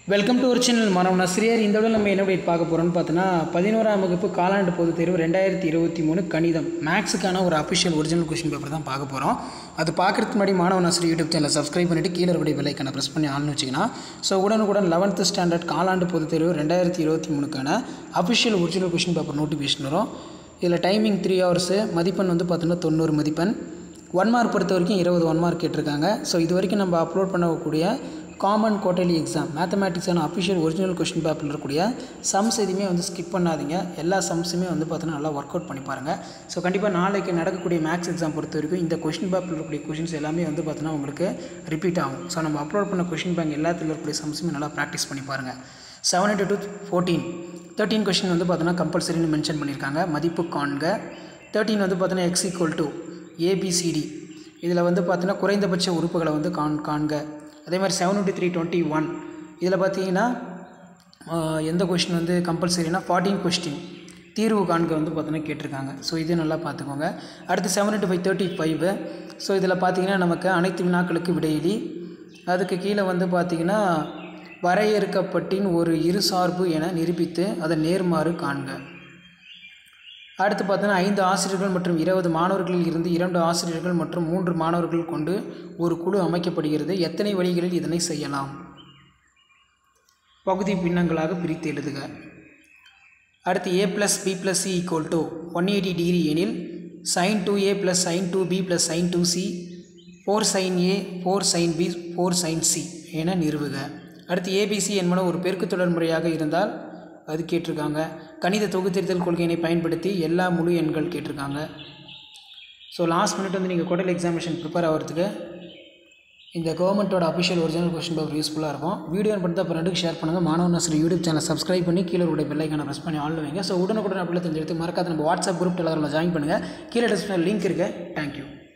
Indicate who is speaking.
Speaker 1: welcome to ஒரு channel மாணவன் ஆசிரியர் இந்த விட நம்ம என்ன update பார்க்க போகிறோம்னு பார்த்தோன்னா பதினோராம் வகுப்பு காலாண்டு பொதுத் தேர்வு ரெண்டாயிரத்தி இருபத்தி மூணு கணிதம் மேக்ஸுக்கான ஒரு அஃபிஷியல் ஒரிஜினல் கொஷின் பேப்பர் தான் பார்க்க போகிறோம் அது பார்க்குறதுக்கு முன்னாடி மாணவன் ஆசிரியர் யூடியூப் சேனலை சப்ஸ்கிரைப் பண்ணிட்டு கீழே இருக்கக்கூடிய பெல்லைக்கான ப்ரெஸ் பண்ணி ஆள்னு வச்சிங்கன்னா ஸோ உடனுக்குடன் லெவன்த்து ஸ்டாண்டர்ட் காலாண்டு பொதுத் தேர்வு ரெண்டாயிரத்தி இருபத்தி மூணுக்கான official original question paper notification வரும் இதில் டைமிங் த்ரீ ஹவர்ஸு மதிப்பெண் வந்து பார்த்தோன்னா தொண்ணூறு மதிப்பெண் ஒன் மார்க் பொறுத்த வரைக்கும் இருபது ஒன் மார்க் கேட்டிருக்காங்க ஸோ இது வரைக்கும் நம்ம அப்லோட் பண்ணக்கூடிய காமன் குவார்டர்லி எக்ஸாம் மேத்தமேட்டிக்ஸான அஃபிஷியல் ஒரிஜினல் கொஷின் பேப்பரில் இருக்கக்கூடிய சம்ஸ் எதுவுமே வந்து ஸ்கிப் பண்ணாதீங்க எல்லா சம்ஸுமே வந்து பார்த்தோன்னா நல்லா ஒர்க் அவுட் பண்ணி பாருங்கள் ஸோ கண்டிப்பாக நாளைக்கு நடக்கக்கூடிய மேக்ஸ் எக்ஸாம் பொறுத்த வரைக்கும் இந்த கொஷின் பேப்பரில் இருக்கக்கூடிய கொஷின்ஸ் எல்லாமே வந்து பார்த்தோன்னா உங்களுக்கு ரிப்பீட் ஆகும் ஸோ நம்ம அப்லோட் பண்ண கொஷின் பேங்க் எல்லாத்துல இருக்கக்கூடிய சம்ஸுமே நல்லா ப்ராக்டிஸ் பண்ணி பாருங்கள் செவன் எட்டு டூ ஃபோர்டீன் தேர்ட்டீன் கொஷின் வந்து பார்த்தோன்னா கம்பல்சரின்னு மென்ஷன் பண்ணியிருக்காங்க மதிப்பு காண்க தேர்ட்டீன் வந்து பார்த்தோன்னா எக்ஸ் ஈக்குவல் டு ஏபிசிடி இதில் வந்து பார்த்தீங்கன்னா குறைந்தபட்ச உறுப்புகளை வந்து காண் காண்க அதே மாதிரி seven twenty three twenty one இதில் பார்த்தீங்கன்னா ஆஹ், எந்த கொஷின் வந்து கம்பல்சரினா ஃபார்ட்டீன் கொஸ்டின் தீர்வு காண்க வந்து பார்த்தீங்கன்னா கேட்டிருக்காங்க ஸோ இது நல்லா பார்த்துக்கோங்க அடுத்து seven two five thirty five so இதில் பார்த்தீங்கன்னா நமக்கு அனைத்து வினாக்களுக்கு விடையிலி அதுக்கு கீழே வந்து பார்த்தீங்கன்னா வரையறுக்கப்பட்டின் ஒரு இரு சார்பு என நிரூபித்து அதன் நேர்மாறு காண்க அடுத்து பார்த்தோன்னா ஐந்து ஆசிரியர்கள் மற்றும் இருபது மாணவர்களில் இருந்து இரண்டு ஆசிரியர்கள் மற்றும் மூன்று மாணவர்கள் கொண்டு ஒரு குழு அமைக்கப்படுகிறது எத்தனை வழிகளில் இதனை செய்யலாம் பகுதி பின்னங்களாக பிரித்து எழுதுக அடுத்து A plus B plus C equal to one eighty degree எனில் sine two A plus sine two B plus sine two C four sine A four sine B four sine C என நிறுவுக அடுத்து ஏபிசி என்பன ஒரு பெருக்குத் தொடர் முறையாக இருந்தால் அது கேட்டிருக்காங்க கணித தொகுத்திருத்தல் கொள்கையினை பயன்படுத்தி எல்லா முழு எண்கள் கேட்டிருக்காங்க ஸோ லாஸ்ட் மினிட் வந்து நீங்கள் குவார்டர்லி எக்ஸாமினேஷன் ப்ரிப்பேர் ஆகிறதுக்கு இந்த கவர்மெண்ட்டோட அஃபிஷியல் ஒரிஜினல் கொஸ்டின் பேப்பர் யூஸ்ஃபுல்லாக இருக்கும் வீடியோ பண்ணி அப்புறம் ரெண்டுக்கு ஷேர் பண்ணுங்கள் மாணவன் நர்சரி யூடியூப் சேனல் சப்ஸ்கிரைப் பண்ணி கீழே உடைய பெல்லைக்கான ப்ரெஸ் பண்ணி ஆள் வைங்க ஸோ உடனுக்குடன் அப்படியே தெரிஞ்செடுத்து மறக்காத நம்ம வாட்ஸ்அப் குரூப் டெலகிராமில் ஜாயின் பண்ணுங்கள் கீழே டிஸ்பிளே லிங்க் இருக்குது தேங்க்யூ